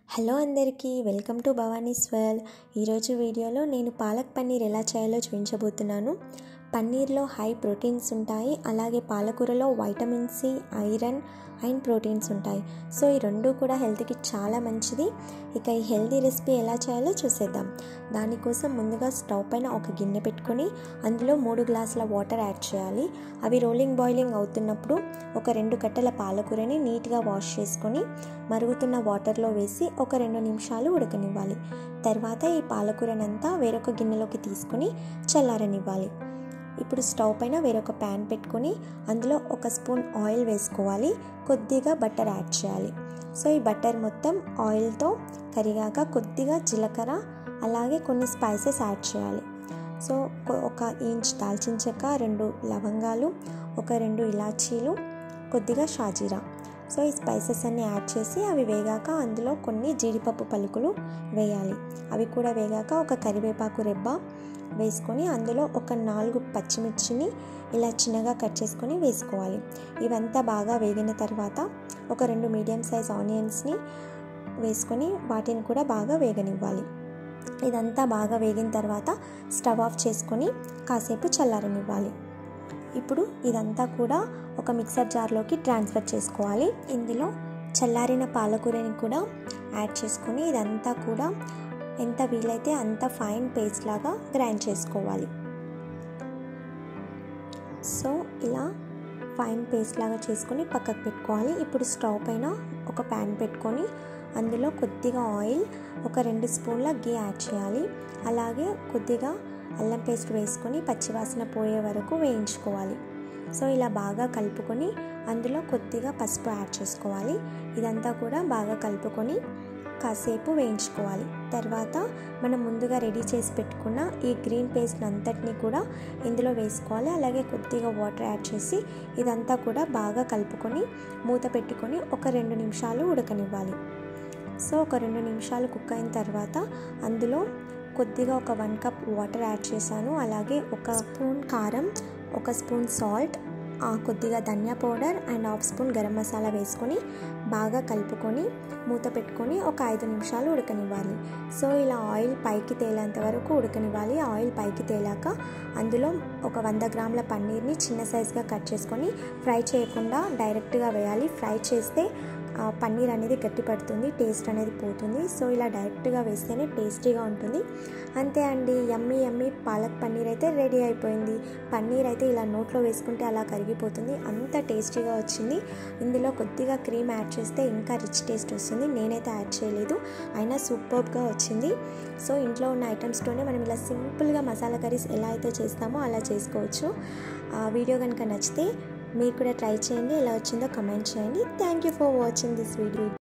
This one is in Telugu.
హలో అందరికీ వెల్కమ్ టు భవానీస్ వరల్డ్ ఈరోజు వీడియోలో నేను పాలక్ పన్నీర్ ఎలా చేయాలో చూపించబోతున్నాను పన్నీర్లో హై ప్రోటీన్స్ ఉంటాయి అలాగే పాలకూరలో vitamin C iron and proteins ఉంటాయి సో ఈ రెండు కూడా హెల్త్కి చాలా మంచిది ఇక ఈ హెల్తీ రెసిపీ ఎలా చేయాలో చూసేద్దాం దానికోసం ముందుగా స్టవ్ పైన ఒక గిన్నె పెట్టుకొని అందులో మూడు గ్లాసుల వాటర్ యాడ్ చేయాలి అవి రోలింగ్ బాయిలింగ్ అవుతున్నప్పుడు ఒక రెండు కట్టల పాలకూరని నీట్గా వాష్ చేసుకొని మరుగుతున్న వాటర్లో వేసి ఒక రెండు నిమిషాలు ఉడకనివ్వాలి తర్వాత ఈ పాలకూరనంతా వేరొక గిన్నెలోకి తీసుకొని చల్లారనివ్వాలి ఇప్పుడు స్టవ్ పైన వేరొక ప్యాన్ పెట్టుకొని అందులో ఒక స్పూన్ ఆయిల్ వేసుకోవాలి కొద్దిగా బటర్ యాడ్ చేయాలి సో ఈ బటర్ మొత్తం ఆయిల్తో కరిగాక కొద్దిగా జీలకర్ర అలాగే కొన్ని స్పైసెస్ యాడ్ చేయాలి సో ఒక ఇంచ్ దాల్చిన చెక్క రెండు లవంగాలు ఒక రెండు ఇలాచీలు కొద్దిగా షాజీరా సో ఈ స్పైసెస్ అన్నీ యాడ్ చేసి అవి వేగాక అందులో కొన్ని జీడిపప్పు పలుకులు వేయాలి అవి కూడా వేగాక ఒక కరివేపాకు రెబ్బ వేసుకొని అందులో ఒక నాలుగు పచ్చిమిర్చిని ఇలా చిన్నగా కట్ చేసుకొని వేసుకోవాలి ఇవంతా బాగా వేగిన తర్వాత ఒక రెండు మీడియం సైజ్ ఆనియన్స్ని వేసుకొని వాటిని కూడా బాగా వేగనివ్వాలి ఇదంతా బాగా వేగిన తర్వాత స్టవ్ ఆఫ్ చేసుకొని కాసేపు చల్లారనివ్వాలి ఇప్పుడు ఇదంతా కూడా ఒక మిక్సర్ జార్లోకి ట్రాన్స్ఫర్ చేసుకోవాలి ఇందులో చల్లారిన పాలకూరని కూడా యాడ్ చేసుకొని ఇదంతా కూడా ఎంత వీలైతే అంత ఫైన్ పేస్ట్ లాగా గ్రైండ్ చేసుకోవాలి సో ఇలా ఫైన్ పేస్ట్ లాగా చేసుకొని పక్కకు పెట్టుకోవాలి ఇప్పుడు స్టవ్ పైన ఒక ప్యాన్ పెట్టుకొని అందులో కొద్దిగా ఆయిల్ ఒక రెండు స్పూన్ల గీ యాడ్ చేయాలి అలాగే కొద్దిగా అల్లం పేస్ట్ వేసుకొని పచ్చివాసన పోయే వరకు వేయించుకోవాలి సో ఇలా బాగా కలుపుకొని అందులో కొద్దిగా పసుపు యాడ్ చేసుకోవాలి ఇదంతా కూడా బాగా కలుపుకొని కాసేపు వేయించుకోవాలి తర్వాత మనం ముందుగా రెడీ చేసి పెట్టుకున్న ఈ గ్రీన్ పేస్ట్ అంతటిని కూడా ఇందులో వేసుకోవాలి అలాగే కొద్దిగా వాటర్ యాడ్ చేసి ఇదంతా కూడా బాగా కలుపుకొని మూత పెట్టుకొని ఒక రెండు నిమిషాలు ఉడకనివ్వాలి సో ఒక రెండు నిమిషాలు కుక్ అయిన తర్వాత అందులో కొద్దిగా ఒక వన్ కప్ వాటర్ యాడ్ చేశాను అలాగే ఒక స్పూన్ కారం ఒక స్పూన్ సాల్ట్ కొద్దిగా ధనియా powder and half spoon garam masala వేసుకొని బాగా కలుపుకొని మూత పెట్టుకొని ఒక ఐదు నిమిషాలు ఉడకనివ్వాలి సో ఇలా ఆయిల్ పైకి తేలేంత వరకు ఉడకనివ్వాలి ఆయిల్ పైకి తేలాక అందులో ఒక వంద గ్రాముల పన్నీర్ని చిన్న సైజుగా కట్ చేసుకొని ఫ్రై చేయకుండా డైరెక్ట్గా వేయాలి ఫ్రై చేస్తే పన్నీర్ అనేది గట్టి పడుతుంది టేస్ట్ అనేది పోతుంది సో ఇలా డైరెక్ట్గా వేస్తేనే టేస్టీగా ఉంటుంది అంతే అండి యమ్మీ యమ్మీ పాలక్ పన్నీర్ అయితే రెడీ అయిపోయింది పన్నీర్ అయితే ఇలా నోట్లో వేసుకుంటే అలా కరిగిపోతుంది అంత టేస్టీగా వచ్చింది ఇందులో కొద్దిగా క్రీమ్ యాడ్ చేస్తే ఇంకా రిచ్ టేస్ట్ వస్తుంది నేనైతే యాడ్ చేయలేదు అయినా సూపర్గా వచ్చింది సో ఇంట్లో ఉన్న ఐటమ్స్తోనే మనం ఇలా సింపుల్గా మసాలా కర్రీస్ ఎలా అయితే చేస్తామో అలా చేసుకోవచ్చు వీడియో కనుక నచ్చితే మీరు కూడా ట్రై చేయండి ఎలా వచ్చిందో కమెంట్ చేయండి thank you for watching this video